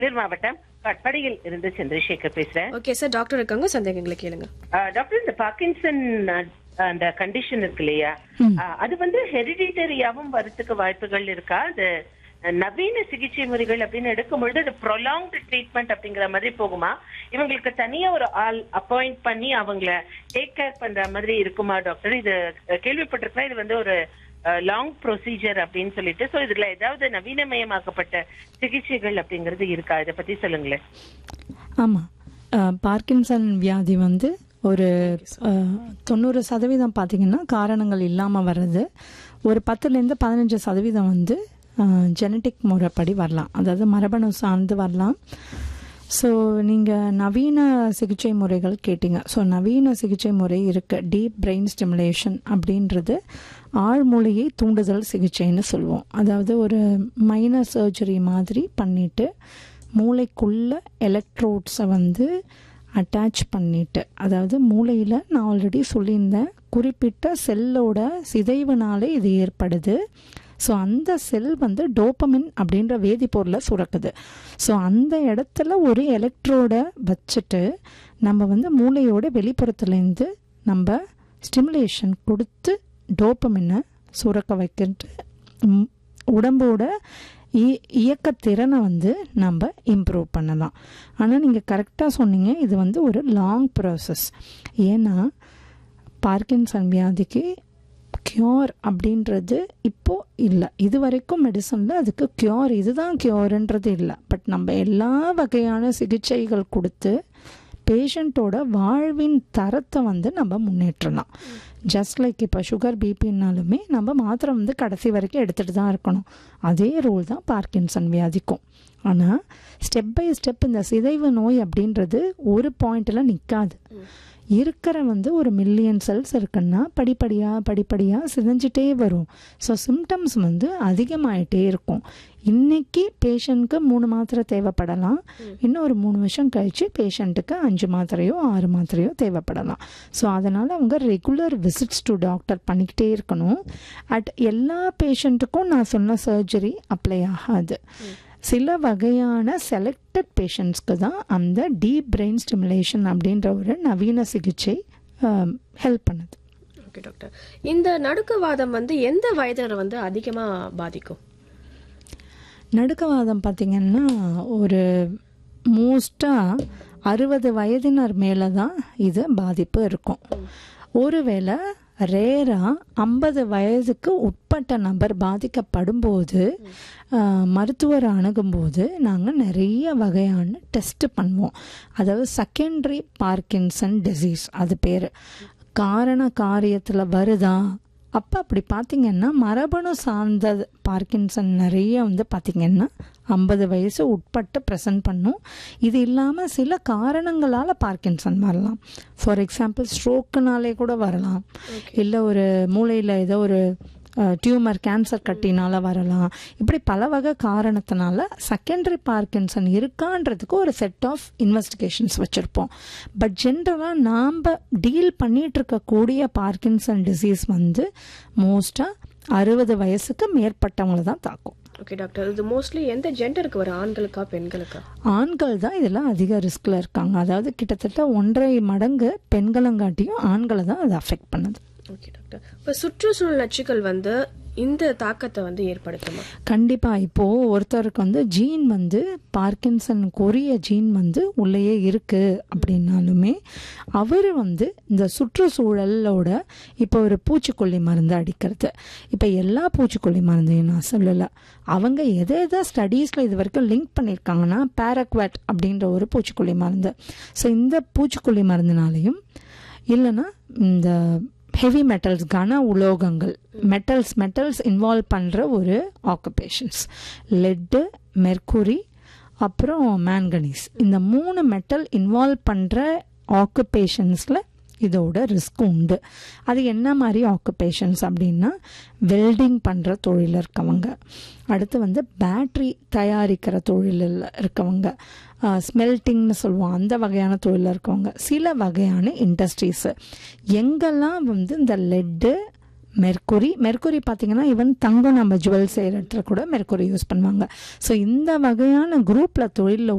வேலூர் மாவட்டம் கட்படியில் இருந்து சந்திரசேகர் பேசுறேன் ஓகே சார் டாக்டர் இருக்காங்க சந்தேகங்களை கேளுங்க ஆஹ் டாக்டர் இந்த பார்க்கின்சன் அஹ், அந்த கண்டிஷன் இருக்கு இல்லையா ஆஹ், அது வந்து ஹெரிடிட்டரியாவும் வரத்துக்கு வாய்ப்புகள் இருக்கா அது அஹ், நவீன சிகிச்சை முறைகள் அப்படின்னு எடுக்கும்பொழுது அது ப்ரொலாங்டு ட்ரீட்மெண்ட் அப்படிங்கிற மாதிரி போகுமா இவங்களுக்கு தனியா ஒரு ஆள் அப்பாயிண்ட் பண்ணி அவங்கள டேக் கேர் பண்ற மாதிரி இருக்குமா டாக்டர் இது அஹ், கேள்விப்பட்டிருக்கேன் இது வந்து ஒரு லாங் ப்ரொசீஜர் அப்படின்னு சொல்லிட்டு சோ இதுல ஏதாவது நவீனமயமாக்கப்பட்ட சிகிச்சைகள் அப்படிங்கிறது இருக்கா இதை பத்தி சொல்லுங்களேன் ஆமாம் பார்க்கின்சன் வியாதி வந்து ஒரு அஹ், தொண்ணூறு சதவீதம் பார்த்தீங்கன்னா காரணங்கள் இல்லாமல் வர்றது ஒரு பத்துலேருந்து பதினஞ்சு சதவீதம் வந்து ஜெனட்டிக் முறைப்படி வரலாம் அதாவது மரபணு சார்ந்து வரலாம் ஸோ நீங்கள் நவீன சிகிச்சை முறைகள் கேட்டிங்க ஸோ நவீன சிகிச்சை முறை இருக்கு டீப் பிரெயின் ஸ்டிமுலேஷன் அப்படின்றது ஆழ்மூளையை தூண்டுதல் சிகிச்சைன்னு சொல்லுவோம் அதாவது ஒரு மைனர் சர்ஜரி மாதிரி பண்ணிட்டு மூளைக்குள்ள எலக்ட்ரோட்ஸை வந்து அட்டாச் பண்ணிட்டு அதாவது மூளையில் நான் ஆல்ரெடி சொல்லியிருந்தேன் குறிப்பிட்ட செல்லோட சிதைவுனாலே இது ஏற்படுது ஸோ அந்த செல் வந்து டோப்பமின் அப்படின்ற வேதிப்பொருளை சுரக்குது ஸோ அந்த இடத்துல ஒரு எலக்ட்ரோடை வச்சுட்டு நம்ம வந்து மூளையோட வெளிப்புறத்துலேருந்து நம்ம ஸ்டிமுலேஷன் கொடுத்து டோப்பமினை சுரக்க வைக்கிறது ம், உடம்போட இ- இயக்கத்திறனை வந்து நம்ம இம்ப்ரூவ் பண்ணலாம் ஆனால் நீங்கள் கரெக்டாக சொன்னீங்க இது வந்து ஒரு லாங் ப்ராசஸ் ஏன்னா பார்க்கின்சன் வியாதிக்கு க்யூர் அப்படின்றது இப்போ இல்லை இது வரைக்கும் மெடிசனில் அதுக்கு க்யூர் இதுதான் க்யூர்ன்றது இல்லை பட் நம்ம எல்லா வகையான சிகிச்சைகள் கொடுத்து பேஷண்ட்டோட வாழ்வின் தரத்தை வந்து நம்ம முன்னேற்றலாம் ஜஸ்ட் லைக் இப்போ சுகர் பிபின்னாலுமே நம்ம மாத்திரை வந்து கடைசி வரைக்கும் எடுத்துகிட்டு தான் இருக்கணும் அதே ரூல் தான் பார்க்கின்சன் வியாதிக்கும் ஆனால் ஸ்டெப் பை ஸ்டெப் இந்த சிதைவு நோய் அப்படின்றது ஒரு பாயிண்டில் நிற்காது இருக்கிற வந்து ஒரு மில்லியன் செல்ஸ் இருக்குன்னா படிப்படியாக படிப்படியாக சிதைஞ்சிட்டே வரும் ஸோ சிம்டம்ஸ் வந்து அதிகமாயிட்டே இருக்கும் இன்னைக்கு பேஷண்ட்க்கு மூணு மாத்திரை தேவைப்படலாம் இன்னும் ஒரு மூணு வருஷம் கழிச்சு பேஷண்ட்டுக்கு அஞ்சு மாத்திரையோ ஆறு மாத்திரையோ தேவைப்படலாம் ஸோ அதனால் அவங்க ரெகுலர் விசிட்ஸ் டு டாக்டர் பண்ணிக்கிட்டே இருக்கணும் அட் எல்லா பேஷண்ட்டுக்கும் நான் சொன்ன சர்ஜரி அப்ளை ஆகாது சில வகையான செலக்டட் பேஷண்ட்ஸ்க்கு தான் அந்த டீப் பிரெயின் ஸ்டிமுலேஷன் அப்படின்ற ஒரு நவீன சிகிச்சை ஹெல்ப் பண்ணுது ஓகே டாக்டர் இந்த நடுக்கவாதம் வந்து எந்த வயதினர் வந்து அதிகமா பாதிக்கும் நடுக்கவாதம் பார்த்திங்கன்னா ஒரு மோஸ்ட்டாக அறுபது வயதினர் மேலே தான் இது பாதிப்பு இருக்கும் ஒருவேளை ரேராக ஐம்பது வயதுக்கு உட்பட்ட நபர் பாதிக்கப்படும்போது ஆஹ், மருத்துவரை அணுகும்போது நாங்கள் நிறைய வகையான டெஸ்ட் பண்ணுவோம் அதாவது செகண்டரி பார்க்கின்சன் டிசீஸ் அது பேர் காரண காரியத்தில் வருதா அப்போ அப்படி பார்த்தீங்கன்னா மரபணு சார்ந்த பார்க்கின்சன் நிறைய வந்து பார்த்தீங்கன்னா ஐம்பது வயசு உட்பட்டு ப்ரெசன்ட் பண்ணும் இது இல்லாமல் சில காரணங்களால் பார்க்கின்சன் வரலாம் ஃபார் எக்ஸாம்பிள் ஸ்ட்ரோக்குனாலே கூட வரலாம் இல்லை ஒரு மூளையில் ஏதோ ஒரு டியூமர் கேன்சர் கட்டினால வரலாம் இப்படி பல வகை காரணத்தினால செகண்டரி பார்க்கின்சன் இருக்கான்றதுக்கு ஒரு செட் ஆஃப் இன்வெஸ்டிகேஷன்ஸ் வச்சுருப்போம் பட் ஜென்ரலாக நாம் டீல் பண்ணிட்டு இருக்கக்கூடிய பார்க்கின்சன் டிசீஸ் வந்து மோஸ்ட்டாக அறுபது வயசுக்கு மேற்பட்டவங்களை தான் தாக்கும் ஓகே டாக்டர் இது மோஸ்ட்லி எந்த ஜெண்டருக்கு வரும் ஆண்களுக்கா பெண்களுக்கா ஆண்கள் தான் இதில் அதிக ரிஸ்கில் இருக்காங்க அதாவது கிட்டத்தட்ட ஒன்றரை மடங்கு பெண்களங்காட்டியும் ஆண்களை தான் அது அஃபெக்ட் பண்ணுது ஓகே டாக்டர் இப்போ சுற்றுச்சூழல் நச்சுக்கள் வந்து இந்த தாக்கத்தை வந்து ஏற்படுத்துமா கண்டிப்பாக இப்போது ஒருத்தருக்கு வந்து ஜீன் வந்து பார்க்கின்சனுக்குரிய ஜீன் வந்து உள்ளேயே இருக்குது அப்படின்னாலுமே அவர் வந்து இந்த சுற்றுச்சூழலோட இப்போ ஒரு பூச்சிக்கொல்லி மருந்து அடிக்கிறது இப்போ எல்லா பூச்சிக்கொல்லி மருந்தையும் நான் சொல்லலை அவங்க எதை எதை ஸ்டடீஸில் இது வரைக்கும் லிங்க் பண்ணியிருக்காங்கன்னா பேரக்வாட் அப்படின்ற ஒரு பூச்சிக்கொல்லி மருந்து ஸோ இந்த பூச்சிக்கொல்லி மருந்தினாலையும் இல்லைன்னா இந்த ஹெவி மெட்டல்ஸ் கன உலோகங்கள் மெட்டல்ஸ் மெட்டல்ஸ் இன்வால்வ் பண்ணுற ஒரு ஆக்குபேஷன்ஸ் லெட்டு மெர்க்குரி அப்புறம் மேங்கனீஸ் இந்த மூணு மெட்டல் இன்வால்வ் பண்ணுற ஆக்குபேஷன்ஸில் இதோட ரிஸ்க் உண்டு அது என்ன மாதிரி ஆக்குபேஷன்ஸ் அப்படின்னா வெல்டிங் பண்ணுற தொழில் இருக்கவங்க அடுத்து வந்து பேட்ரி தயாரிக்கிற தொழிலில் இருக்கவங்க ஸ்மெல்டிங்னு சொல்லுவோம் அந்த வகையான தொழிலில் இருக்கவங்க சில வகையான இண்டஸ்ட்ரீஸு எங்கெல்லாம் வந்து இந்த லெட்டு மெர்க்குரி மெர்க்குரி பார்த்தீங்கன்னா ஈவன் தங்கம் நம்ம ஜுவல் செய்கிற இடத்துல கூட மெர்க்குரி யூஸ் பண்ணுவாங்க ஸோ இந்த வகையான குரூப்பில் தொழிலில்